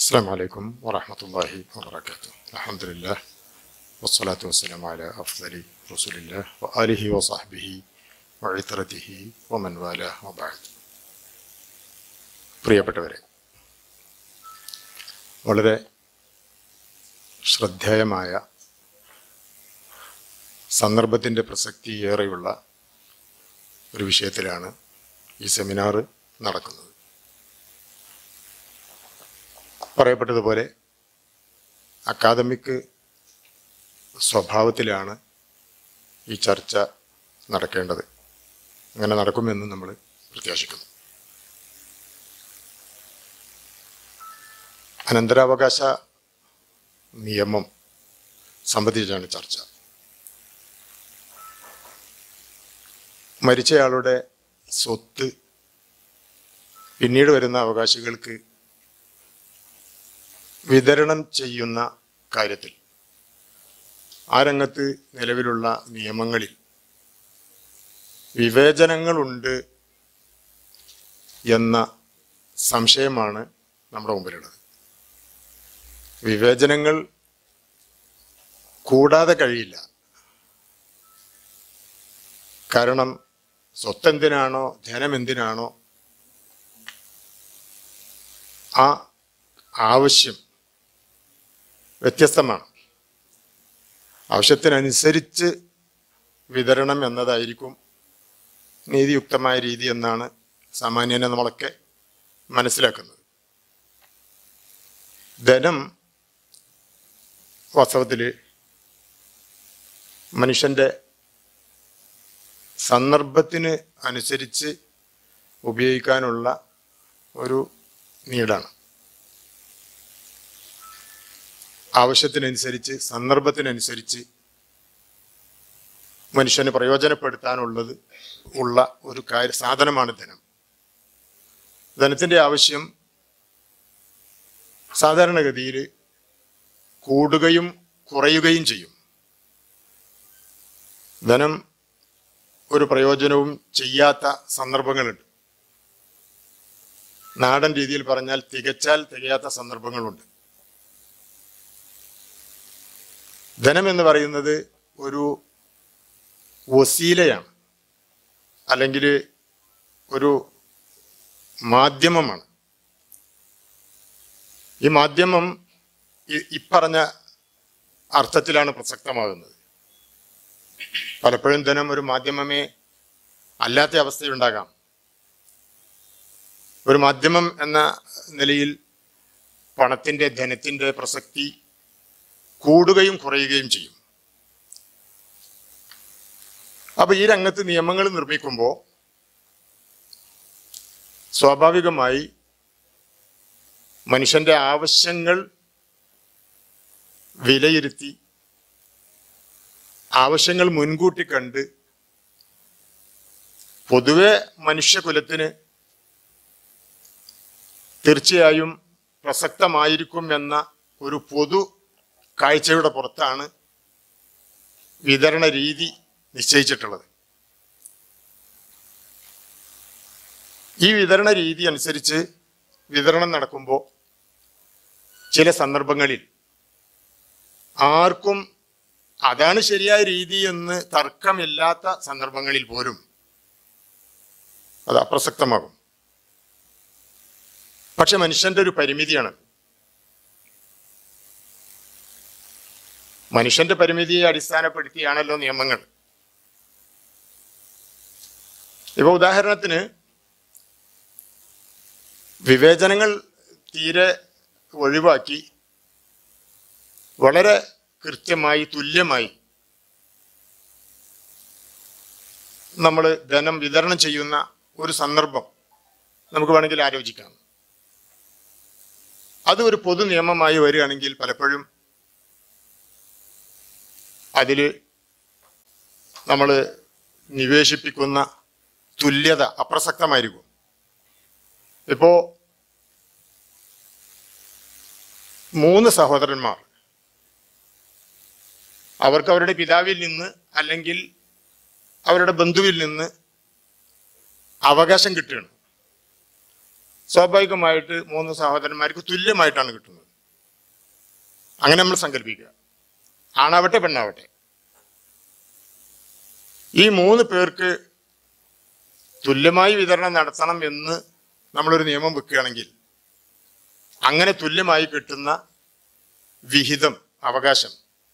السلام عليكم ورحمة الله وبركاته الحمد لله والصلاة والسلام على أفضل رسول الله وآله وصحبه وعطرته ومن والاه وبعد പ്രിയപ്പെട്ടവരെ വളരെ ശ്രദ്ധേയമായ സന്ദർഭത്തിൻ്റെ പ്രസക്തി ഏറെയുള്ള ഒരു വിഷയത്തിലാണ് ഈ സെമിനാർ നടക്കുന്നത് പറയപ്പെട്ടതുപോലെ അക്കാദമിക് സ്വഭാവത്തിലാണ് ഈ ചർച്ച നടക്കേണ്ടത് അങ്ങനെ നടക്കുമെന്ന് നമ്മൾ പ്രത്യാശിക്കുന്നു അനന്തരാവകാശ നിയമം സംബന്ധിച്ചാണ് ചർച്ച മരിച്ചയാളുടെ സ്വത്ത് പിന്നീട് വരുന്ന അവകാശികൾക്ക് വിതരണം ചെയ്യുന്ന കാര്യത്തിൽ ആ രംഗത്ത് നിലവിലുള്ള നിയമങ്ങളിൽ വിവേചനങ്ങളുണ്ട് എന്ന സംശയമാണ് നമ്മുടെ മുമ്പിലുള്ളത് വിവേചനങ്ങൾ കൂടാതെ കഴിയില്ല കാരണം സ്വത്തെന്തിനാണോ ധനം എന്തിനാണോ ആ ആവശ്യം വ്യത്യസ്തമാണ് ആവശ്യത്തിനനുസരിച്ച് വിതരണം എന്നതായിരിക്കും നീതിയുക്തമായ രീതി എന്നാണ് സാമാന്യനെ നമ്മളൊക്കെ മനസ്സിലാക്കുന്നത് ധനം വാസ്തവത്തിൽ മനുഷ്യൻ്റെ സന്ദർഭത്തിന് അനുസരിച്ച് ഉപയോഗിക്കാനുള്ള ഒരു നീടാണ് ആവശ്യത്തിനനുസരിച്ച് സന്ദർഭത്തിനനുസരിച്ച് മനുഷ്യന് പ്രയോജനപ്പെടുത്താനുള്ളത് ഉള്ള ഒരു കാര്യ സാധനമാണ് ധനം ധനത്തിൻ്റെ ആവശ്യം സാധാരണഗതിയിൽ കൂടുകയും കുറയുകയും ചെയ്യും ധനം ഒരു പ്രയോജനവും ചെയ്യാത്ത സന്ദർഭങ്ങളുണ്ട് നാടൻ രീതിയിൽ പറഞ്ഞാൽ തികച്ചാൽ തികയാത്ത സന്ദർഭങ്ങളുണ്ട് ധനം എന്ന് പറയുന്നത് ഒരു വസീലയാണ് അല്ലെങ്കിൽ ഒരു മാധ്യമമാണ് ഈ മാധ്യമം ഈ- ഇപ്പറഞ്ഞ അർത്ഥത്തിലാണ് പ്രസക്തമാകുന്നത് പലപ്പോഴും ധനം ഒരു മാധ്യമമേ അല്ലാത്ത അവസ്ഥയുണ്ടാകാം ഒരു മാധ്യമം എന്ന നിലയിൽ പണത്തിൻ്റെ ധനത്തിൻ്റെ പ്രസക്തി കൂടുകയും കുറയുകയും ചെയ്യും അപ്പൊ ഈ രംഗത്ത് നിയമങ്ങൾ നിർമ്മിക്കുമ്പോൾ സ്വാഭാവികമായി മനുഷ്യന്റെ ആവശ്യങ്ങൾ വിലയിരുത്തി ആവശ്യങ്ങൾ മുൻകൂട്ടി കണ്ട് പൊതുവെ മനുഷ്യകുലത്തിന് തീർച്ചയായും പ്രസക്തമായിരിക്കും എന്ന ഒരു പൊതു കാഴ്ചയുടെ പുറത്താണ് വിതരണ രീതി നിശ്ചയിച്ചിട്ടുള്ളത് ഈ വിതരണ രീതി അനുസരിച്ച് വിതരണം നടക്കുമ്പോൾ ചില സന്ദർഭങ്ങളിൽ ആർക്കും അതാണ് ശരിയായ രീതി എന്ന് തർക്കമില്ലാത്ത സന്ദർഭങ്ങളിൽ പോലും അത് അപ്രസക്തമാകും പക്ഷെ മനുഷ്യന്റെ ഒരു പരിമിതിയാണ് മനുഷ്യന്റെ പരിമിതിയെ അടിസ്ഥാനപ്പെടുത്തിയാണല്ലോ നിയമങ്ങൾ ഇപ്പൊ ഉദാഹരണത്തിന് വിവേചനങ്ങൾ തീരെ ഒഴിവാക്കി വളരെ കൃത്യമായി തുല്യമായി നമ്മൾ ധനം വിതരണം ചെയ്യുന്ന ഒരു സന്ദർഭം നമുക്ക് വേണമെങ്കിൽ ആലോചിക്കാം അത് ഒരു പൊതു നിയമമായി വരികയാണെങ്കിൽ പലപ്പോഴും അതിൽ നമ്മൾ നിവേശിപ്പിക്കുന്ന തുല്യത അപ്രസക്തമായിരിക്കും ഇപ്പോ മൂന്ന് സഹോദരന്മാർ അവർക്ക് അവരുടെ പിതാവിൽ നിന്ന് അല്ലെങ്കിൽ അവരുടെ ബന്ധുവിൽ നിന്ന് അവകാശം കിട്ടുകയാണ് സ്വാഭാവികമായിട്ട് മൂന്ന് സഹോദരന്മാർക്ക് തുല്യമായിട്ടാണ് കിട്ടുന്നത് അങ്ങനെ നമ്മൾ സങ്കല്പിക്കുക ആണാവട്ടെ പെണ്ണാവട്ടെ ഈ മൂന്ന് പേർക്ക് തുല്യമായി വിതരണം നടത്തണം എന്ന് നമ്മളൊരു നിയമം വെക്കുകയാണെങ്കിൽ അങ്ങനെ തുല്യമായി കിട്ടുന്ന വിഹിതം അവകാശം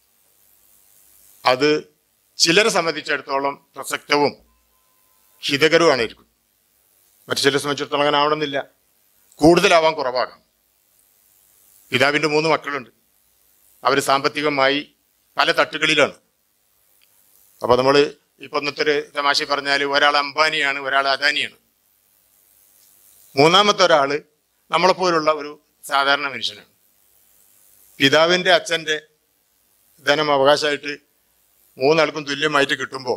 അത് ചിലരെ സംബന്ധിച്ചിടത്തോളം പ്രസക്തവും ഹിതകരവുമാണിരിക്കും മറ്റു ചിലരെ സംബന്ധിച്ചിടത്തോളം അങ്ങനെ ആവണമെന്നില്ല കൂടുതലാവാൻ കുറവാകാം പിതാവിൻ്റെ മൂന്ന് മക്കളുണ്ട് അവർ സാമ്പത്തികമായി പല തട്ടുകളിലാണ് അപ്പോൾ നമ്മൾ ഇപ്പൊ ഇന്നത്തെ ഒരു തമാശ പറഞ്ഞാൽ ഒരാൾ അംബാനിയാണ് ഒരാൾ അദാനിയാണ് മൂന്നാമത്തെ ഒരാള് നമ്മളെപ്പോലുള്ള ഒരു സാധാരണ മനുഷ്യനാണ് പിതാവിൻ്റെ അച്ഛൻ്റെ ധനം അവകാശമായിട്ട് മൂന്നാൾക്കും തുല്യമായിട്ട് കിട്ടുമ്പോൾ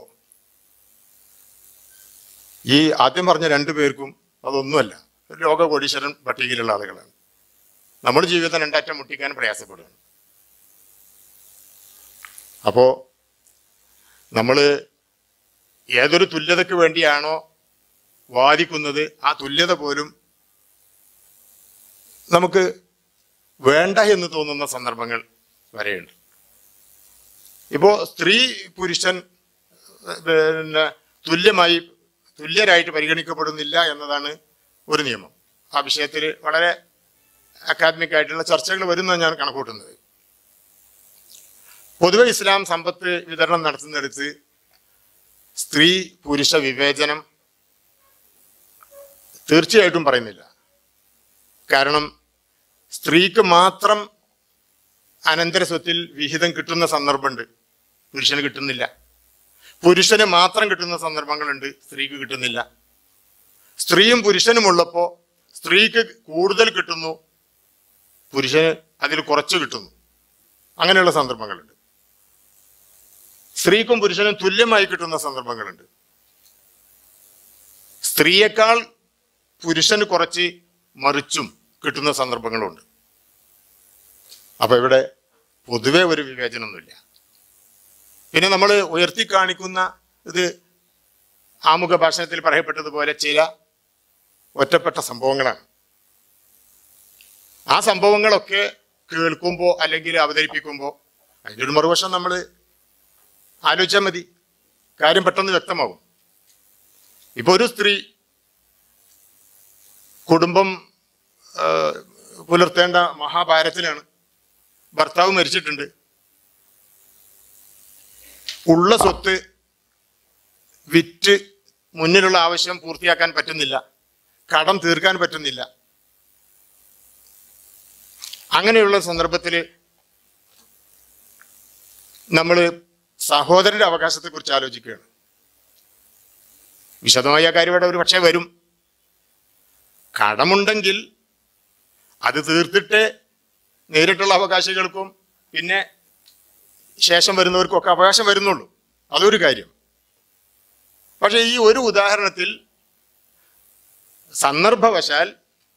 ഈ ആദ്യം പറഞ്ഞ രണ്ടു പേർക്കും അതൊന്നുമല്ല ലോക കോടീശ്വരൻ പട്ടികയിലുള്ള ആളുകളാണ് നമ്മുടെ ജീവിതം രണ്ടറ്റം മുട്ടിക്കാൻ പ്രയാസപ്പെടുകയാണ് അപ്പോ നമ്മൾ ഏതൊരു തുല്യതയ്ക്ക് വേണ്ടിയാണോ വാദിക്കുന്നത് ആ തുല്യത പോലും നമുക്ക് വേണ്ട എന്ന് തോന്നുന്ന സന്ദർഭങ്ങൾ വരെയുണ്ട് ഇപ്പോ സ്ത്രീ പുരുഷൻ ഏഹ്, പിന്നെ തുല്യമായി തുല്യരായിട്ട് പരിഗണിക്കപ്പെടുന്നില്ല എന്നതാണ് ഒരു നിയമം ആ വിഷയത്തിൽ വളരെ അക്കാദമിക് ആയിട്ടുള്ള ചർച്ചകൾ വരുന്നതാണ് ഞാൻ കണക്കൂട്ടുന്നത് പൊതുവെ ഇസ്ലാം സമ്പത്ത് വിതരണം നടത്തുന്നിടത്ത് സ്ത്രീ പുരുഷ വിവേചനം തീർച്ചയായിട്ടും പറയുന്നില്ല കാരണം സ്ത്രീക്ക് മാത്രം അനന്തര സ്വത്തിൽ വിഹിതം കിട്ടുന്ന സന്ദർഭമുണ്ട് പുരുഷന് കിട്ടുന്നില്ല പുരുഷന് മാത്രം കിട്ടുന്ന സന്ദർഭങ്ങളുണ്ട് സ്ത്രീക്ക് കിട്ടുന്നില്ല സ്ത്രീയും പുരുഷനും ഉള്ളപ്പോൾ സ്ത്രീക്ക് കൂടുതൽ കിട്ടുന്നു പുരുഷന് അതിൽ കുറച്ച് കിട്ടുന്നു അങ്ങനെയുള്ള സന്ദർഭങ്ങളുണ്ട് സ്ത്രീക്കും പുരുഷനും തുല്യമായി കിട്ടുന്ന സന്ദർഭങ്ങളുണ്ട് സ്ത്രീയേക്കാൾ പുരുഷന് കുറച്ച് മറിച്ചും കിട്ടുന്ന സന്ദർഭങ്ങളുണ്ട് അപ്പൊ ഇവിടെ പൊതുവെ ഒരു വിവേചനമൊന്നുമില്ല പിന്നെ നമ്മൾ ഉയർത്തി കാണിക്കുന്ന ഇത് ആമുഖ ഭാഷണത്തിൽ പറയപ്പെട്ടതുപോലെ ചില ഒറ്റപ്പെട്ട സംഭവങ്ങളാണ് ആ സംഭവങ്ങളൊക്കെ കേൾക്കുമ്പോൾ അല്ലെങ്കിൽ അവതരിപ്പിക്കുമ്പോൾ അതിൻ്റെ ഒരു മറുവശം നമ്മൾ ആലോചിച്ചാൽ മതി കാര്യം പെട്ടെന്ന് വ്യക്തമാകും ഇപ്പൊ ഒരു സ്ത്രീ കുടുംബം ആ, പുലർത്തേണ്ട മഹാഭാരത്തിലാണ് ഭർത്താവ് മരിച്ചിട്ടുണ്ട് ഉള്ള സ്വത്ത് വിറ്റ് മുന്നിലുള്ള ആവശ്യം പൂർത്തിയാക്കാൻ പറ്റുന്നില്ല കടം തീർക്കാൻ പറ്റുന്നില്ല അങ്ങനെയുള്ള സന്ദർഭത്തിൽ നമ്മൾ സഹോദരന്റെ അവകാശത്തെ കുറിച്ച് ആലോചിക്കുകയാണ് വിശദമായ കാര്യം ഇവിടെ ഒരു പക്ഷേ വരും കടമുണ്ടെങ്കിൽ അത് തീർത്തിട്ട് നേരിട്ടുള്ള അവകാശികൾക്കും പിന്നെ ശേഷം വരുന്നവർക്കും ഒക്കെ അവകാശം വരുന്നുള്ളൂ അതൊരു കാര്യം പക്ഷെ ഈ ഒരു ഉദാഹരണത്തിൽ സന്ദർഭവശാൽ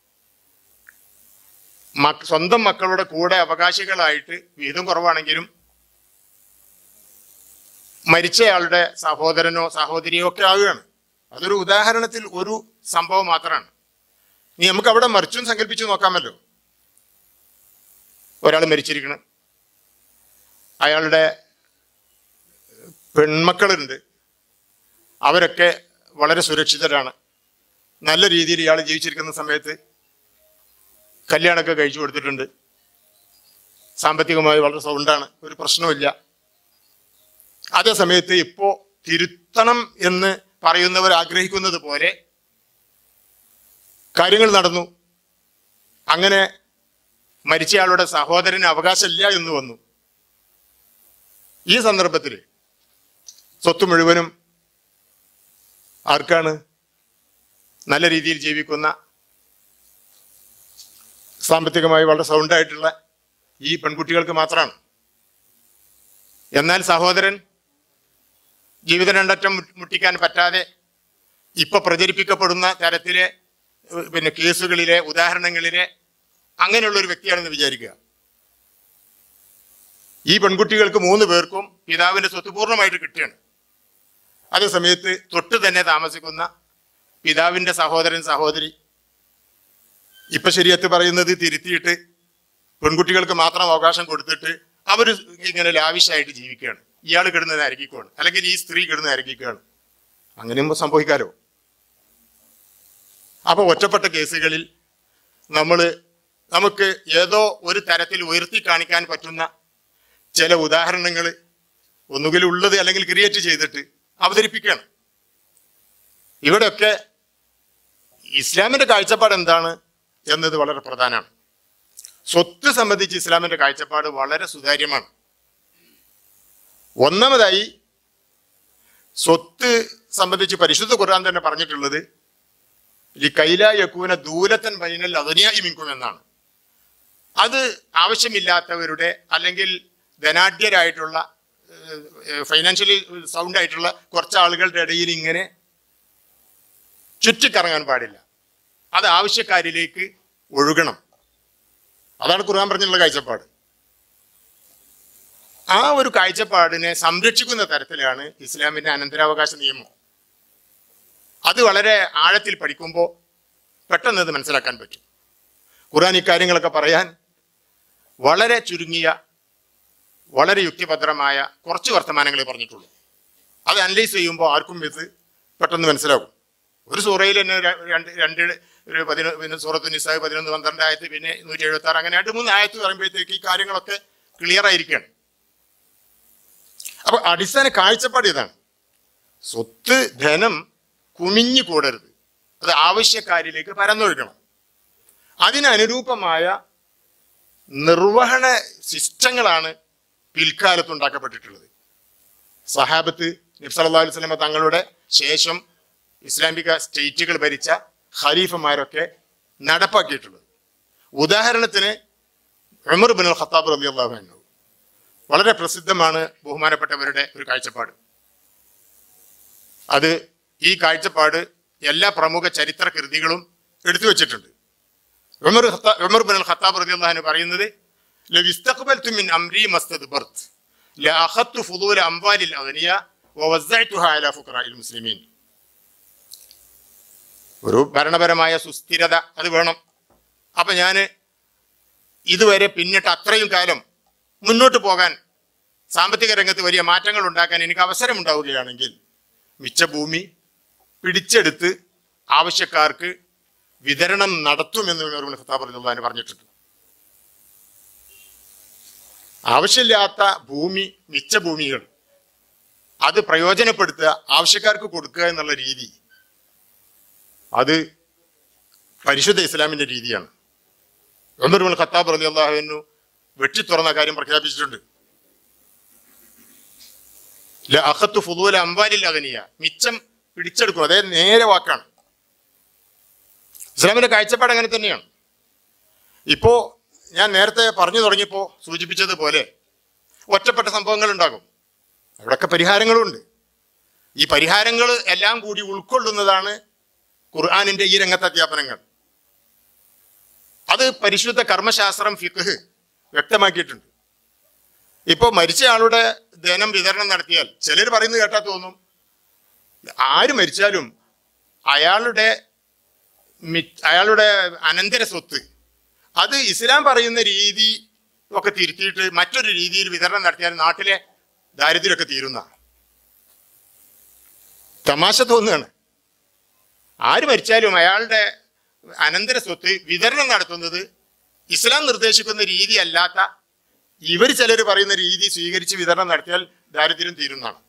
മക് സ്വന്തം മക്കളുടെ കൂടെ അവകാശികളായിട്ട് വിഹിതം കുറവാണെങ്കിലും മരിച്ചയാളുടെ സഹോദരനോ സഹോദരിയോ ഒക്കെ ആവുകയാണ് അതൊരു ഉദാഹരണത്തിൽ ഒരു സംഭവം മാത്രമാണ് ഇനി നമുക്ക് അവിടെ മറിച്ചും സങ്കല്പിച്ച് നോക്കാമല്ലോ ഒരാൾ മരിച്ചിരിക്കണം അയാളുടെ പെൺമക്കളുണ്ട് അവരൊക്കെ വളരെ സുരക്ഷിതരാണ് നല്ല രീതിയിൽ ഇയാൾ ജീവിച്ചിരിക്കുന്ന സമയത്ത് കല്യാണമൊക്കെ കഴിച്ചു കൊടുത്തിട്ടുണ്ട് സാമ്പത്തികമായി വളരെ സൗണ്ടാണ് ഒരു പ്രശ്നമില്ല അതേ സമയത്ത് ഇപ്പോ തിരുത്തണം എന്ന് പറയുന്നവർ ആഗ്രഹിക്കുന്നത് പോലെ കാര്യങ്ങൾ നടന്നു അങ്ങനെ മരിച്ചയാളുടെ സഹോദരന് അവകാശമില്ല എന്ന് വന്നു ഈ സന്ദർഭത്തിൽ സ്വത്ത് മുഴുവനും ആർക്കാണ് നല്ല രീതിയിൽ ജീവിക്കുന്ന സാമ്പത്തികമായി വളരെ സൗണ്ടായിട്ടുള്ള ഈ പെൺകുട്ടികൾക്ക് മാത്രമാണ് എന്നാൽ സഹോദരൻ ജീവിത രണ്ടറ്റം മുട്ട് മുട്ടിക്കാൻ പറ്റാതെ ഇപ്പൊ പ്രചരിപ്പിക്കപ്പെടുന്ന തരത്തിലെ ഏഹ്, പിന്നെ കേസുകളിലെ ഉദാഹരണങ്ങളിലെ അങ്ങനെയുള്ള ഒരു വ്യക്തിയാണെന്ന് വിചാരിക്കുക ഈ പെൺകുട്ടികൾക്ക് മൂന്ന് പേർക്കും പിതാവിന്റെ സ്വത്ത് പൂർണ്ണമായിട്ട് കിട്ടുകയാണ് അതേ സമയത്ത് തൊട്ട് തന്നെ താമസിക്കുന്ന പിതാവിന്റെ സഹോദരൻ സഹോദരി ഇപ്പൊ ശരിയത്ത് പറയുന്നത് തിരുത്തിയിട്ട് പെൺകുട്ടികൾക്ക് മാത്രം അവകാശം കൊടുത്തിട്ട് അവർ ഇങ്ങനെ ലാവിഷായിട്ട് ജീവിക്കുകയാണ് ഇയാൾ കിടന്ന് അരക്കിക്കുകയാണ് അല്ലെങ്കിൽ ഈ സ്ത്രീ കിടന്ന് അരക്കിക്കുകയാണ് അങ്ങനെയും സംഭവിക്കാലോ അപ്പൊ ഒറ്റപ്പെട്ട കേസുകളിൽ നമ്മൾ നമുക്ക് ഏതോ ഒരു തരത്തിൽ ഉയർത്തി കാണിക്കാൻ പറ്റുന്ന ചില ഉദാഹരണങ്ങൾ ഒന്നുകിൽ ഉള്ളത് അല്ലെങ്കിൽ ക്രിയേറ്റ് ചെയ്തിട്ട് അവതരിപ്പിക്കുകയാണ് ഇവിടെയൊക്കെ ഇസ്ലാമിന്റെ കാഴ്ചപ്പാട് എന്താണ് എന്നത് വളരെ പ്രധാനമാണ് സ്വത്ത് സംബന്ധിച്ച് ഇസ്ലാമിന്റെ കാഴ്ചപ്പാട് വളരെ സുതാര്യമാണ് ഒന്നാമതായി സ്വത്ത് സംബന്ധിച്ച് പരിശുദ്ധ ഖുർആൻ തന്നെ പറഞ്ഞിട്ടുള്ളത് ഈ കൈല യക്കൂന ദൂലത്തൻ ബൈനൽ അദനിയായി മിങ്കും എന്നാണ് അത് ആവശ്യമില്ലാത്തവരുടെ അല്ലെങ്കിൽ ധനാഢ്യരായിട്ടുള്ള ഫൈനാൻഷ്യലി സൗണ്ട് ആയിട്ടുള്ള കുറച്ച് ആളുകളുടെ ഇടയിൽ ഇങ്ങനെ ചുറ്റിക്കറങ്ങാൻ പാടില്ല അത് ആവശ്യക്കാരിലേക്ക് ഒഴുകണം അതാണ് ഖുർആൻ പറഞ്ഞിട്ടുള്ള കാഴ്ചപ്പാട് ആ ഒരു കാഴ്ചപ്പാടിനെ സംരക്ഷിക്കുന്ന തരത്തിലാണ് ഇസ്ലാമിന്റെ അനന്തരാവകാശ നിയമം അത് വളരെ ആഴത്തിൽ പഠിക്കുമ്പോൾ പെട്ടെന്ന് അത് മനസ്സിലാക്കാൻ പറ്റും ഖുർആൻ ഇക്കാര്യങ്ങളൊക്കെ പറയാൻ വളരെ ചുരുങ്ങിയ വളരെ യുക്തിഭദ്രമായ കുറച്ച് വർത്തമാനങ്ങളെ പറഞ്ഞിട്ടുള്ളൂ അത് അനലൈസ് ചെയ്യുമ്പോൾ ആർക്കും ഇത് പെട്ടെന്ന് മനസ്സിലാകും ഒരു സൂറയിൽ തന്നെ ര- രണ്ട് രണ്ട് ഒരു പതിനൊന്ന് പിന്നെ സൂറത്ത് നിസാഹ് പതിനൊന്ന് പന്ത്രണ്ട് ആയത്ത് പിന്നെ നൂറ്റി എഴുപത്തി ആറ് അങ്ങനെ രണ്ട് മൂന്ന് ആയത്ത് പറയുമ്പോഴത്തേക്ക് ഈ കാര്യങ്ങളൊക്കെ ക്ലിയർ ആയിരിക്കുകയാണ് അപ്പൊ അടിസ്ഥാന കാഴ്ചപ്പാട് ഇതാണ് സ്വത്ത് ധനം കുമിഞ്ഞു കൂടരുത് അത് ആവശ്യക്കാരിലേക്ക് പരന്നൊഴുകണം അതിനനുരൂപമായ നിർവഹണ സിസ്റ്റങ്ങളാണ് പിൽക്കാലത്ത് ഉണ്ടാക്കപ്പെട്ടിട്ടുള്ളത് സഹാബത്ത് നബ്സല്ലാ അലൈഹി സ്വലമ തങ്ങളുടെ ശേഷം ഇസ്ലാമിക സ്റ്റേറ്റുകൾ ഭരിച്ച ഖലീഫമാരൊക്കെ നടപ്പാക്കിയിട്ടുള്ളത് ഉദാഹരണത്തിന് ഉമർ ബിൻ ഖത്താബ് റബി അള്ളാഹു അൻഹു വളരെ പ്രസിദ്ധമാണ് ബഹുമാനപ്പെട്ടവരുടെ ഒരു കാഴ്ചപ്പാട് അത് ഈ കാഴ്ചപ്പാട് എല്ലാ പ്രമുഖ ചരിത്ര കൃതികളും എടുത്തു വെച്ചിട്ടുണ്ട് ഉമർ ഖത്താ- ഉമർ ബിൻ ഖത്താബ് റബി അള്ളാഹു പറയുന്നത് لو استقبلت من أمري ما استدبرت لأخذت فضول أموال الأغنياء ووزعتها على فقراء المسلمين ഒരു ഭരണപരമായ സുസ്ഥിരത അത് വേണം അപ്പൊ ഞാൻ ഇതുവരെ പിന്നിട്ട് അത്രയും കാലം മുന്നോട്ട് പോകാൻ സാമ്പത്തിക രംഗത്ത് വലിയ മാറ്റങ്ങൾ ഉണ്ടാക്കാൻ എനിക്ക് അവസരം ഉണ്ടാവുകയാണെങ്കിൽ മിച്ച ഭൂമി പിടിച്ചെടുത്ത് ആവശ്യക്കാർക്ക് വിതരണം നടത്തുമെന്ന് ഉമർ ഇബ്നു ഖത്താബ് റളിയല്ലാഹു അൻഹു പറഞ്ഞിട്ടുണ്ട് ആവശ്യമില്ലാത്ത ഭൂമി മിച്ച ഭൂമികൾ അത് പ്രയോജനപ്പെടുത്തുക ആവശ്യക്കാർക്ക് കൊടുക്കുക എന്നുള്ള രീതി അത് പരിശുദ്ധ ഇസ്ലാമിന്റെ രീതിയാണ് ഉമർ ഇബ്നുൽ ഖത്താബ് റളിയല്ലാഹു അൻഹു വെട്ടി തുറന്ന കാര്യം പ്രഖ്യാപിച്ചിട്ടുണ്ട് ല അഖത്തു ഫുദൂല അംബാലിൽ അഗനിയ മിച്ചം പിടിച്ചെടുക്കും അതേ നേരെ വാക്കാണ് ഇസ്ലാമിന്റെ കാഴ്ചപ്പാട് അങ്ങനെ തന്നെയാണ് ഇപ്പോ ഞാൻ നേരത്തെ പറഞ്ഞു തുടങ്ങിയപ്പോൾ സൂചിപ്പിച്ചതുപോലെ ഒറ്റപ്പെട്ട സംഭവങ്ങൾ ഉണ്ടാകും അവിടെയൊക്കെ പരിഹാരങ്ങളുണ്ട് ഈ പരിഹാരങ്ങൾ എല്ലാം കൂടി ഉൾക്കൊള്ളുന്നതാണ് ഖുർആാനിന്റെ ഈ രംഗത്തെ അധ്യാപനങ്ങൾ അത് പരിശുദ്ധ കർമ്മശാസ്ത്രം ഫിഖ് വ്യക്തമാക്കിയിട്ടുണ്ട് ഇപ്പോ മരിച്ച ആളുടെ ധനം വിതരണം നടത്തിയാൽ ചിലർ പറയുന്നത് കേട്ടാ തോന്നും ആര് മരിച്ചാലും അയാളുടെ മി- അയാളുടെ അനന്തര സ്വത്ത് അത് ഇസ്ലാം പറയുന്ന രീതി ഒക്കെ തിരുത്തിയിട്ട് മറ്റൊരു രീതിയിൽ വിതരണം നടത്തിയാൽ നാട്ടിലെ ദാരിദ്ര്യമൊക്കെ തീരുന്ന തമാശ തോന്നുകയാണ് ആര് മരിച്ചാലും അയാളുടെ അനന്തര സ്വത്ത് വിതരണം നടത്തുന്നത് ഇസ്ലാം നിർദ്ദേശിക്കുന്ന രീതി അല്ലാത്ത ഇവർ ചിലർ പറയുന്ന രീതി സ്വീകരിച്ച് വിതരണം നടത്തിയാൽ ദാരിദ്ര്യം തീരുന്നതാണ്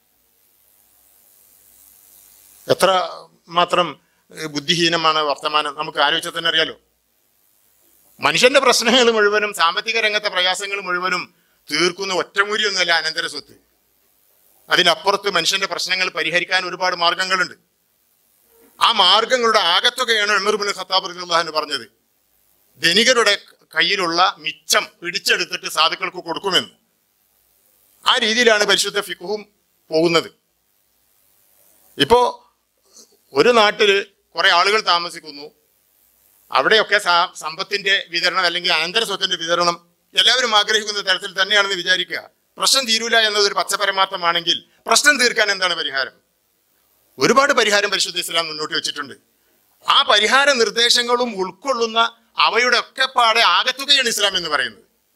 എത്ര മാത്രം ഏഹ്, ബുദ്ധിഹീനമാണ് വർത്തമാനം നമുക്ക് ആലോചിച്ചാൽ തന്നെ അറിയാലോ മനുഷ്യന്റെ പ്രശ്നങ്ങൾ മുഴുവനും സാമ്പത്തിക രംഗത്തെ പ്രയാസങ്ങൾ മുഴുവനും തീർക്കുന്ന ഒറ്റമൂരിയൊന്നുമല്ല അനന്തര സ്വത്ത് അതിനപ്പുറത്ത് മനുഷ്യന്റെ പ്രശ്നങ്ങൾ പരിഹരിക്കാൻ ഒരുപാട് മാർഗങ്ങളുണ്ട് ആ മാർഗങ്ങളുടെ ആകത്തുകയാണ് ഉമർ ബിൻ ഖത്താബ് റളിയല്ലാഹു പറഞ്ഞത് ധനികരുടെ കയ്യിലുള്ള മിച്ചം പിടിച്ചെടുത്തിട്ട് സാധുക്കൾക്ക് കൊടുക്കുമെന്ന് ആ രീതിയിലാണ് പരിശുദ്ധ ഫിഖുവും പോകുന്നത് ഇപ്പോ ഒരു നാട്ടില് കുറെ ആളുകൾ താമസിക്കുന്നു അവിടെയൊക്കെ സാ- സമ്പത്തിന്റെ വിതരണം അല്ലെങ്കിൽ അനന്തര സ്വത്തിന്റെ വിതരണം എല്ലാവരും ആഗ്രഹിക്കുന്ന തരത്തിൽ തന്നെയാണെന്ന് വിചാരിക്കുക പ്രശ്നം തീരൂല എന്നതൊരു പച്ചപരമാർത്ഥമാണെങ്കിൽ പ്രശ്നം തീർക്കാൻ എന്താണ് പരിഹാരം ഒരുപാട് പരിഹാരം പരിശുദ്ധ ഇസ്ലാം മുന്നോട്ട് വെച്ചിട്ടുണ്ട് ആ പരിഹാര നിർദ്ദേശങ്ങളും ഉൾക്കൊള്ളുന്ന അവയുടെ ഒക്കെ പാടെ ആകത്തുകയാണ് ഇസ്ലാം എന്ന് പറയുന്നത്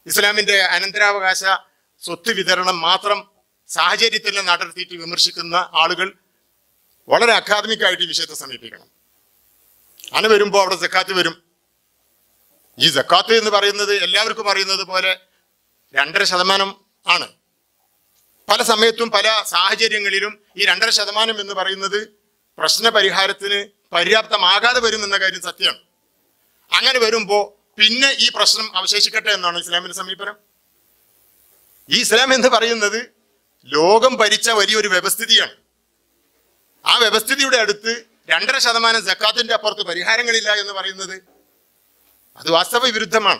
ഇസ്ലാമിന്റെ അനന്തരാവകാശ സ്വത്ത് വിതരണം മാത്രം സാഹചര്യത്തിൽ നടത്തിയിട്ട് വിമർശിക്കുന്ന ആളുകൾ വളരെ അക്കാദമിക് ആയിട്ട് ഈ വിഷയത്തെ സമീപിക്കണം അങ്ങനെ വരുമ്പോൾ അവിടെ ജക്കാത്ത് വരും ഈ ജക്കാത്ത് എന്ന് പറയുന്നത് എല്ലാവർക്കും അറിയുന്നത് പോലെ രണ്ടര ശതമാനം ആണ് പല സമയത്തും പല സാഹചര്യങ്ങളിലും ഈ രണ്ടര ശതമാനം എന്ന് പറയുന്നത് പ്രശ്ന പരിഹാരത്തിന് പര്യാപ്തമാകാതെ വരും എന്ന കാര്യം സത്യമാണ് അങ്ങനെ വരുമ്പോ പിന്നെ ഈ പ്രശ്നം അവശേഷിക്കട്ടെ എന്നാണ് ഇസ്ലാമിന്റെ സമീപനം ഈ ഇസ്ലാം എന്ന് പറയുന്നത് ലോകം ഭരിച്ച വലിയൊരു വ്യവസ്ഥിതിയാണ് ആ വ്യവസ്ഥിതിയുടെ അടുത്ത് രണ്ടര ശതമാനം ജക്കാത്തിന്റെ അപ്പുറത്ത് പരിഹാരങ്ങളില്ല എന്ന് പറയുന്നത് അത് വാസ്തവ വിരുദ്ധമാണ്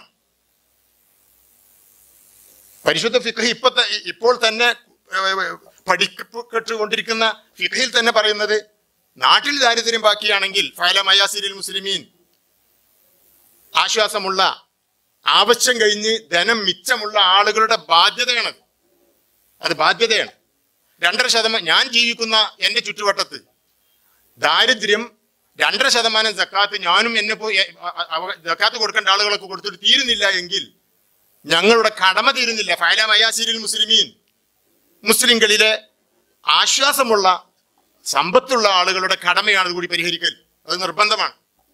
പരിശുദ്ധ ഫിഖ് ഇപ്പൊ ത- ഇപ്പോൾ തന്നെ ഏഹ്, പഠിക്കപ്പെട്ടുകൊണ്ടിരിക്കുന്ന ഫിഖയിൽ തന്നെ പറയുന്നത് നാട്ടിൽ ദാരിദ്ര്യം ബാക്കിയാണെങ്കിൽ ഫല മയാസിരിൽ മുസ്ലിമീൻ ആശ്വാസമുള്ള ആവശ്യം കഴിഞ്ഞ് ധനം മിച്ചമുള്ള ആളുകളുടെ ബാധ്യതയാണത് അത് ബാധ്യതയാണ് രണ്ടര ശതമാനം ഞാൻ ജീവിക്കുന്ന എൻ്റെ ചുറ്റുവട്ടത്ത് ദാരിദ്ര്യം രണ്ടര ശതമാനം ജക്കാത്ത് ഞാനും എന്നെ പോ എ- അ- അവ- ജക്കാത്ത് കൊടുക്കേണ്ട ആളുകളൊക്കെ കൊടുത്തിട്ട് തീരുന്നില്ല എങ്കിൽ ഞങ്ങളുടെ കടമ തീരുന്നില്ല ഫയല മയാസിരിൽ മുസ്ലിമീൻ മുസ്ലിങ്ങളിലെ ആശ്വാസമുള്ള സമ്പത്തുള്ള ആളുകളുടെ കടമയാണ് കൂടി പരിഹരിക്കൽ അത് നിർബന്ധമാണ്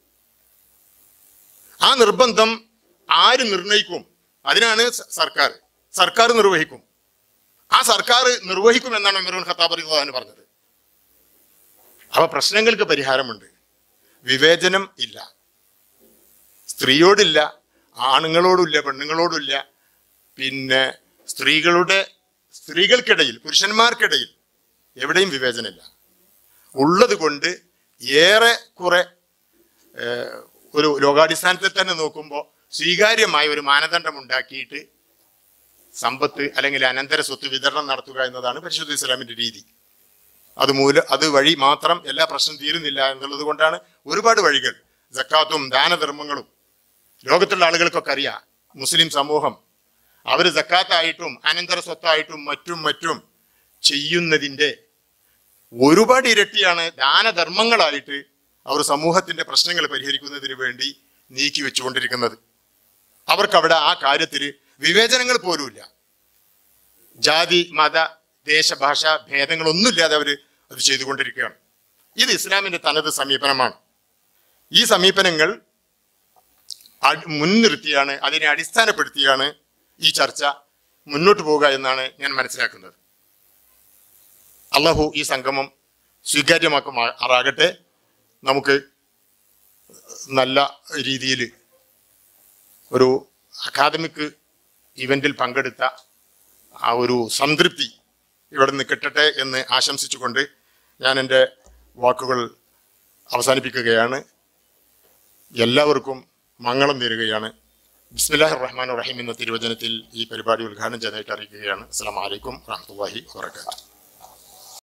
ആ നിർബന്ധം ആര് നിർണയിക്കും അതിനാണ് സ- സർക്കാർ സർക്കാർ നിർവഹിക്കും ആ സർക്കാർ നിർവഹിക്കും എന്നാണ് ഉമറുൽ ഖത്താബ് റളിയല്ലാഹു പറഞ്ഞത് അവ പ്രശ്നങ്ങൾക്ക് പരിഹാരമുണ്ട് വിവേചനം ഇല്ല സ്ത്രീയോടില്ല ആണുങ്ങളോടില്ല പെണ്ണുങ്ങളോടില്ല പിന്നെ സ്ത്രീകളുടെ സ്ത്രീകൾക്കിടയിൽ പുരുഷന്മാർക്കിടയിൽ എവിടെയും വിവേചനമില്ല ഉള്ളത് കൊണ്ട് ഏറെ കുറെ ഏഹ്, ഒരു ലോകാടിസ്ഥാനത്തിൽ തന്നെ നോക്കുമ്പോൾ സ്വീകാര്യമായ ഒരു മാനദണ്ഡം ഉണ്ടാക്കിയിട്ട് സമ്പത്ത് അല്ലെങ്കിൽ അനന്തര സ്വത്ത് വിതരണം നടത്തുക എന്നതാണ് പരിശുദ്ധ ഇസ്ലാമിന്റെ രീതി അത് മൂല അത് വഴി മാത്രം എല്ലാ പ്രശ്നം തീരുന്നില്ല എന്നുള്ളത് കൊണ്ടാണ് ഒരുപാട് വഴികൾ ജക്കാത്തും ദാനധർമ്മങ്ങളും ലോകത്തുള്ള ആളുകൾക്കൊക്കെ അറിയാം മുസ്ലിം സമൂഹം അവർ ജക്കാത്തായിട്ടും അനന്തര സ്വത്തായിട്ടും മറ്റും മറ്റും ചെയ്യുന്നതിൻ്റെ ഒരുപാട് ഇരട്ടിയാണ് ദാനധർമ്മങ്ങളായിട്ട് അവർ സമൂഹത്തിന്റെ പ്രശ്നങ്ങൾ പരിഹരിക്കുന്നതിന് വേണ്ടി നീക്കി വെച്ചുകൊണ്ടിരിക്കുന്നത് അവർക്കവിടെ ആ കാര്യത്തിൽ വിവേചനങ്ങൾ പോലുമില്ല ജാതി മത ദേശഭാഷ ഭേദങ്ങളൊന്നുമില്ലാതെ അവർ അത് ചെയ്തുകൊണ്ടിരിക്കുകയാണ് ഇത് ഇസ്ലാമിന്റെ തനത് സമീപനമാണ് ഈ സമീപനങ്ങൾ അടി- മുൻനിർത്തിയാണ് അതിനെ അടിസ്ഥാനപ്പെടുത്തിയാണ് ഈ ചർച്ച മുന്നോട്ട് പോവുക എന്നാണ് ഞാൻ മനസ്സിലാക്കുന്നത് അള്ളാഹു ഈ സംഗമം സ്വീകാര്യമാക്കുമാറാകട്ടെ നമുക്ക് നല്ല രീതിയിൽ ഒരു അക്കാദമിക് ഇവന്റിൽ പങ്കെടുത്ത ആ ഒരു സംതൃപ്തി ഇവിടെ നിന്ന് കിട്ടട്ടെ എന്ന് ആശംസിച്ചുകൊണ്ട് ഞാൻ എൻ്റെ വാക്കുകൾ അവസാനിപ്പിക്കുകയാണ് എല്ലാവർക്കും മംഗളം നേരുകയാണ് ബിസ്മില്ലാഹി റഹ്മാൻ റഹീം എന്ന തിരുവചനത്തിൽ ഈ പരിപാടി ഉദ്ഘാടനം ചെയ്തതായിട്ട് അറിയിക്കുകയാണ് അസ്സാം വലൈക്കും വാഹമത്തല്ലാഹി വാബർക്കാത്തു